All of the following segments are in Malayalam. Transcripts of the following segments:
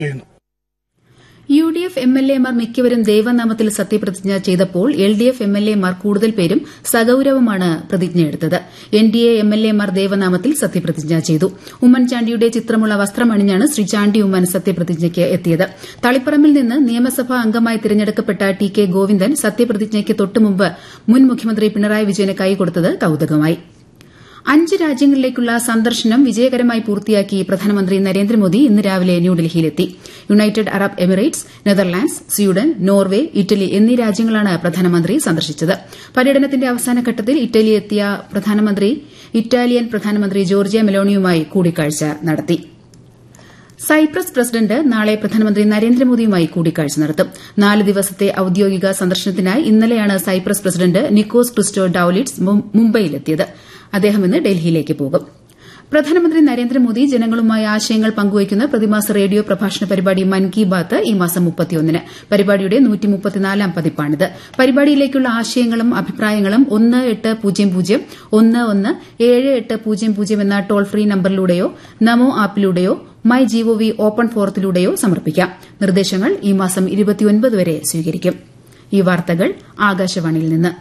ചെയ്യുന്നു U D F M L എമാർ മിക്കവരും ദൈവനാമത്തിൽ സത്യപ്രതിജ്ഞ ചെയ്തപ്പോൾ L D F M L എമാർ കൂടുതൽ പേരും സഗൌരവമാണ് പ്രതിജ്ഞയെടുത്തത് N D A M L എമാർ ദൈവനാമത്തിൽ സത്യപ്രതിജ്ഞ ചെയ്തു ഉമ്മൻചാണ്ടിയുടെ ചിത്രമുള്ള വസ്ത്രമണിഞ്ഞാണ് ശ്രീ ചാണ്ടി ഉമ്മൻ സത്യപ്രതിജ്ഞയ്ക്ക് എത്തിയത് തളിപ്പറമ്പിൽ നിന്ന് നിയമസഭാ അംഗമായി തിരഞ്ഞെടുക്കപ്പെട്ട ടി കെ ഗോവിന്ദൻ സത്യപ്രതിജ്ഞയ്ക്ക് തൊട്ടുമുമ്പ് മുൻ മുഖ്യമന്ത്രി പിണറായി വിജയന് കൈകൊടുത്തത് കൌതുകമായി അഞ്ച് രാജ്യങ്ങളിലേക്കുള്ള സന്ദർശനം വിജയകരമായി പൂർത്തിയാക്കി പ്രധാനമന്ത്രി നരേന്ദ്രമോദി ഇന്ന് രാവിലെ ന്യൂഡൽഹിയിലെത്തി United Arab Emirates Netherlands Sweden Norway Italy എന്നീ രാജ്യങ്ങളാണ് പ്രധാനമന്ത്രി സന്ദർശിച്ചത് പര്യടനത്തിന്റെ അവസാനഘട്ടത്തിൽ ഇറ്റലിയെത്തിയ പ്രധാനമന്ത്രി ഇറ്റാലിയൻ പ്രധാനമന്ത്രി ജോർജിയ മെലോണിയുമായി കൂടിക്കാഴ്ച നടത്തി സൈപ്രസ് പ്രസിഡന്റ് നാളെ പ്രധാനമന്ത്രി നരേന്ദ്രമോദിയുമായി കൂടിക്കാഴ്ച നടത്തും നാല് ദിവസത്തെ ഔദ്യോഗിക സന്ദർശനത്തിനായി ഇന്നലെയാണ് Cyprus president Nikos Christodoulides മുംബൈയിലെത്തിയത് അദ്ദേഹം ഇന്ന് ഡൽഹിയിലേക്ക് പോകും പ്രധാനമന്ത്രി നരേന്ദ്രമോദി ജനങ്ങളുമായി ആശയങ്ങൾ പങ്കുവയ്ക്കുന്ന പ്രതിമാസ റേഡിയോ പ്രഭാഷണ പരിപാടി മൻ കി ബാത്ത് ഈ മാസം മുപ്പത്തിയൊന്നിന് പരിപാടിയുടെ നൂറ്റിമുപ്പത്തിനാലാം പതിപ്പാണിത് പരിപാടിയിലേക്കുള്ള ആശയങ്ങളും അഭിപ്രായങ്ങളും ഒന്ന് എട്ട് പൂജ്യം പൂജ്യം ഒന്ന് ഒന്ന് ഏഴ് എട്ട് പൂജ്യം പൂജ്യം എന്ന ടോൾ ഫ്രീ നമ്പറിലൂടെയോ നമോ ആപ്പിലൂടെയോ മൈ ജിഒവി ഓപ്പൺ ഫോറത്തിലൂടെയോ സമർപ്പിക്കാം നിർദ്ദേശങ്ങൾ ഈ മാസം വരെ സ്വീകരിക്കും ഈ വാർത്തകൾ ആകാശവാണിയിൽ നിന്ന്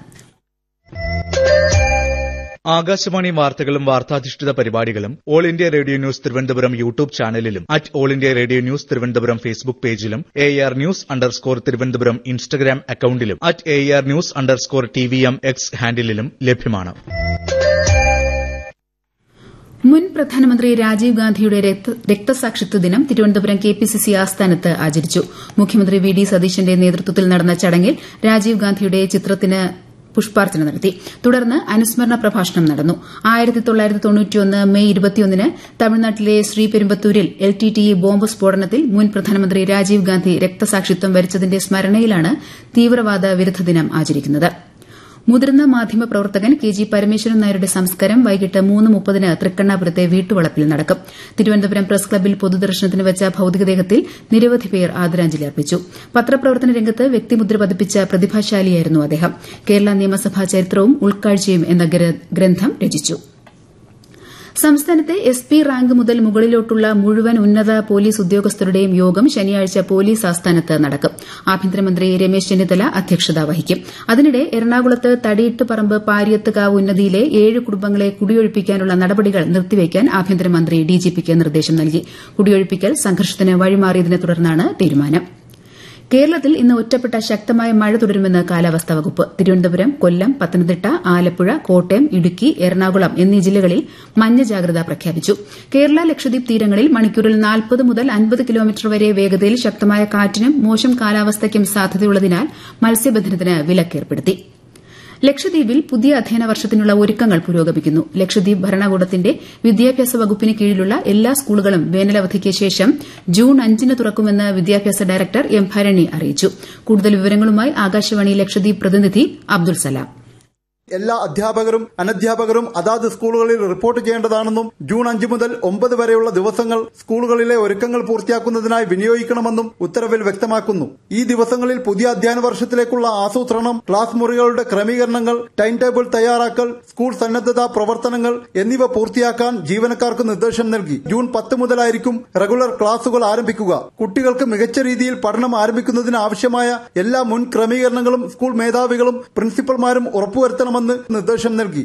ആകാശവാണി വാർത്തകളും വാർത്താധിഷ്ഠിത പരിപാടികളും All India Radio news Thiruvananthapuram YouTube ചാനലിലും at All India Radio news Thiruvananthapuram Facebook പേജിലും A R news underscore Thiruvananthapuram Instagram അക്കൌണ്ടിലും at A R news underscore T V M X ഹാൻഡിലും ലഭ്യമാണ് മുൻ പ്രധാനമന്ത്രി രാജീവ് ഗാന്ധിയുടെ രക്തസാക്ഷിത്വ ദിനം Thiruvananthapuram K P C C ആസ്ഥാനത്ത് ആചരിച്ചു മുഖ്യമന്ത്രി വി ഡി സതീശന്റെ നേതൃത്വത്തിൽ നടന്ന ചടങ്ങിൽ രാജീവ് ഗാന്ധിയുടെ ചിത്രത്തിന് പുഷ്പാർച്ചന നടത്തി തുടർന്ന് അനുസ്മരണ പ്രഭാഷണം നടന്നു മെയ് ഇരുപത്തിയൊന്നിന് തമിഴ്നാട്ടിലെ ശ്രീപെരുമ്പത്തൂരിൽ L T T E bomb സ്ഫോടനത്തിൽ മുൻ പ്രധാനമന്ത്രി രാജീവ് ഗാന്ധി രക്തസാക്ഷിത്വം വരിച്ചതിന്റെ സ്മരണയിലാണ് തീവ്രവാദ വിരുദ്ധ ദിനം ആചരിക്കുന്നത് മുതിർന്ന മാധ്യമ പ്രവർത്തകൻ കെ ജി പരമേശ്വരൻ നായരുടെ സംസ്കാരം വൈകിട്ട് മൂന്ന് മുപ്പതിന് തൃക്കണ്ണാപുരത്തെ വീട്ടുവളപ്പിൽ നടക്കും തിരുവനന്തപുരം പ്രസ് ക്ലബ്ബിൽ പൊതുദർശനത്തിന് വെച്ച ഭൌതികദേഹത്തിൽ നിരവധി പേർ ആദരാഞ്ജലി അർപ്പിച്ചു പത്രപ്രവർത്തന രംഗത്ത് വ്യക്തിമുദ്ര പതിപ്പിച്ച പ്രതിഭാശാലിയായിരുന്നു അദ്ദേഹം കേരള നിയമസഭാ ചരിത്രവും ഉൾക്കാഴ്ചയും എന്ന ഗ്രന്ഥം രചിച്ചു സംസ്ഥാനത്തെ എസ് പി റാങ്ക് മുതൽ മുകളിലോട്ടുള്ള മുഴുവൻ ഉന്നത പോലീസ് ഉദ്യോഗസ്ഥരുടെയും യോഗം ശനിയാഴ്ച പോലീസ് ആസ്ഥാനത്ത് നടക്കും ആഭ്യന്തരമന്ത്രി രമേശ് ചെന്നിത്തല അധ്യക്ഷത വഹിക്കും അതിനിടെ എറണാകുളത്ത് തടിയിട്ടുപറമ്പ് പാരിയത്തുകാവ് ഉന്നതിയിലെ ഏഴ് കുടുംബങ്ങളെ കുടിയൊഴിപ്പിക്കാനുള്ള നടപടികൾ നിർത്തിവയ്ക്കാൻ ആഭ്യന്തരമന്ത്രി ഡിജിപിക്ക് നിർദ്ദേശം നൽകി കുടിയൊഴിപ്പിക്കൽ സംഘർഷത്തിന് വഴിമാറിയതിനെ തുടർന്നാണ് തീരുമാനം കേരളത്തിൽ ഇന്ന് ഒറ്റപ്പെട്ട ശക്തമായ മഴ തുടരുമെന്ന് കാലാവസ്ഥാ വകുപ്പ് തിരുവനന്തപുരം കൊല്ലം പത്തനംതിട്ട ആലപ്പുഴ കോട്ടയം ഇടുക്കി എറണാകുളം എന്നീ ജില്ലകളിൽ മഞ്ഞ ജാഗ്രത പ്രഖ്യാപിച്ചു കേരള ലക്ഷദ്വീപ് തീരങ്ങളിൽ മണിക്കൂറിൽ നാൽപ്പത് മുതൽ അൻപത് കിലോമീറ്റർ വരെ വേഗതയിൽ ശക്തമായ കാറ്റിനും മോശം കാലാവസ്ഥയ്ക്കും സാധ്യതയുള്ളതിനാൽ മത്സ്യബന്ധനത്തിന് വിലക്കേർപ്പെടുത്തി ലക്ഷദ്വീപിൽ പുതിയ അധ്യയന വർഷത്തിനുള്ള ഒരുക്കങ്ങൾ പുരോഗമിക്കുന്നു ലക്ഷദ്വീപ് ഭരണകൂടത്തിന്റെ വിദ്യാഭ്യാസ വകുപ്പിന് കീഴിലുള്ള എല്ലാ സ്കൂളുകളും വേനലവധിക്ക് ശേഷം ജൂൺ അഞ്ചിന് തുറക്കുമെന്ന് വിദ്യാഭ്യാസ ഡയറക്ടർ എം ഭരണി അറിയിച്ചു കൂടുതൽ വിവരങ്ങളുമായി ആകാശവാണി ലക്ഷദ്വീപ് പ്രതിനിധി അബ്ദുൾ സലാം എല്ലാ അധ്യാപകരും അനധ്യാപകരും അതാത് സ്കൂളുകളിൽ റിപ്പോർട്ട് ചെയ്യേണ്ടതാണെന്നും ജൂൺ അഞ്ച് മുതൽ ഒമ്പത് വരെയുള്ള ദിവസങ്ങൾ സ്കൂളുകളിലെ ഒരുക്കങ്ങൾ പൂർത്തിയാക്കുന്നതിനായി വിനിയോഗിക്കണമെന്നും ഉത്തരവിൽ വ്യക്തമാക്കുന്നു ഈ ദിവസങ്ങളിൽ പുതിയ അധ്യയന വർഷത്തിലേക്കുള്ള ആസൂത്രണം ക്ലാസ് മുറികളുടെ ക്രമീകരണങ്ങൾ ടൈം ടേബിൾ തയ്യാറാക്കൽ സ്കൂൾ സന്നദ്ധതാ പ്രവർത്തനങ്ങൾ എന്നിവ പൂർത്തിയാക്കാൻ ജീവനക്കാർക്ക് നിർദ്ദേശം നൽകി ജൂൺ പത്ത് മുതലായിരിക്കും റെഗുലർ ക്ലാസുകൾ ആരംഭിക്കുക കുട്ടികൾക്ക് മികച്ച രീതിയിൽ പഠനം ആരംഭിക്കുന്നതിന് ആവശ്യമായ എല്ലാ മുൻ ക്രമീകരണങ്ങളും സ്കൂൾ മേധാവികളും പ്രിൻസിപ്പൽമാരും ഉറപ്പുവരുത്തണമെന്ന് നിർദ്ദേശം നൽകി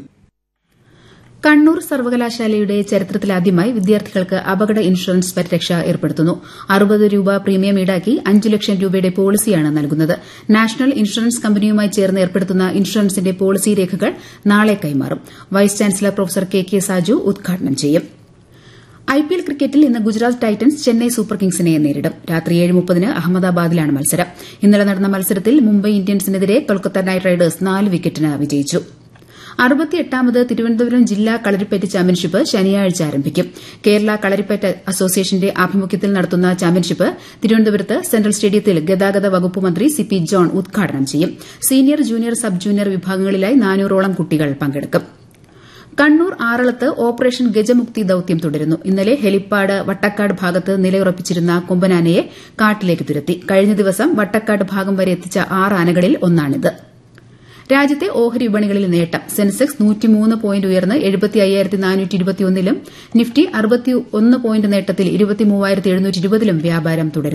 കണ്ണൂർ സർവകലാശാലയുടെ ചരിത്രത്തിലാദ്യമായി വിദ്യാർത്ഥികൾക്ക് അപകട ഇൻഷുറൻസ് പരിരക്ഷ ഏർപ്പെടുത്തുന്നു അറുപത് രൂപ പ്രീമിയം ഈടാക്കി അഞ്ച് ലക്ഷം രൂപയുടെ പോളിസിയാണ് നൽകുന്നത് നാഷണൽ ഇൻഷുറൻസ് കമ്പനിയുമായി ചേർന്ന് ഏർപ്പെടുത്തുന്ന ഇൻഷുറൻസിന്റെ പോളിസി രേഖകൾ നാളെ കൈമാറും vice chancellor professor K K Saju ഉദ്ഘാടനം ചെയ്യും ഐപിഎൽ ക്രിക്കറ്റിൽ ഇന്ന് ഗുജറാത്ത് ടൈറ്റൻസ് ചെന്നൈ സൂപ്പർ കിങ്സിനെ നേരിടും രാത്രി ഏഴ് മുപ്പതിന് അഹമ്മദാബാദിലാണ് മത്സരം ഇന്നലെ നടന്ന മത്സരത്തിൽ മുംബൈ ഇന്ത്യൻസിനെതിരെ കൊൽക്കത്ത നൈറ്റ് റൈഡേഴ്സ് നാല് വിക്കറ്റിന് വിജയിച്ചു അറുപത്തിയെട്ടാമത് തിരുവനന്തപുരം ജില്ലാ കളരിപ്പയറ്റ് ചാമ്പ്യൻഷിപ്പ് ശനിയാഴ്ച ആരംഭിക്കും കേരള കളരിപ്പയറ്റ് അസോസിയേഷന്റെ ആഭിമുഖ്യത്തിൽ നടത്തുന്ന ചാമ്പ്യൻഷിപ്പ് തിരുവനന്തപുരത്ത് സെൻട്രൽ സ്റ്റേഡിയത്തിൽ ഗതാഗത വകുപ്പ് മന്ത്രി സി പി ജോൺ ഉദ്ഘാടനം ചെയ്യും സീനിയർ ജൂനിയർ സബ് ജൂനിയർ വിഭാഗങ്ങളിലായി നാനൂറോളം കുട്ടികൾ പങ്കെടുക്കും കണ്ണൂർ ആറളത്ത് ഓപ്പറേഷൻ ഗജമുക്തി ദൌത്യം തുടരുന്നു ഇന്നലെ ഹെലിപ്പാഡ് വട്ടക്കാട് ഭാഗത്ത് നിലയുറപ്പിച്ചിരുന്ന കൊമ്പനാനയെ കാട്ടിലേക്ക് തുരത്തി കഴിഞ്ഞ ദിവസം വട്ടക്കാട് ഭാഗം വരെ എത്തിച്ച ആറ് ആനകളിൽ ഒന്നാണിത് രാജ്യത്തെ ഓഹരി വിപണികളിൽ നേട്ടം സെൻസെക്സ് നൂറ്റിമൂന്ന് പോയിന്റ് ഉയർന്ന് എഴുപത്തി അയ്യായിരത്തി നാനൂറ്റി ഇരുപത്തിയൊന്നിലും നിഫ്റ്റി അറുപത്തിയൊന്ന് പോയിന്റ് നേട്ടത്തിൽ ഇരുപത്തി മൂവായിരത്തി എഴുന്നൂറ്റി ഇരുപതിലും വ്യാപാരം തുടരുന്നു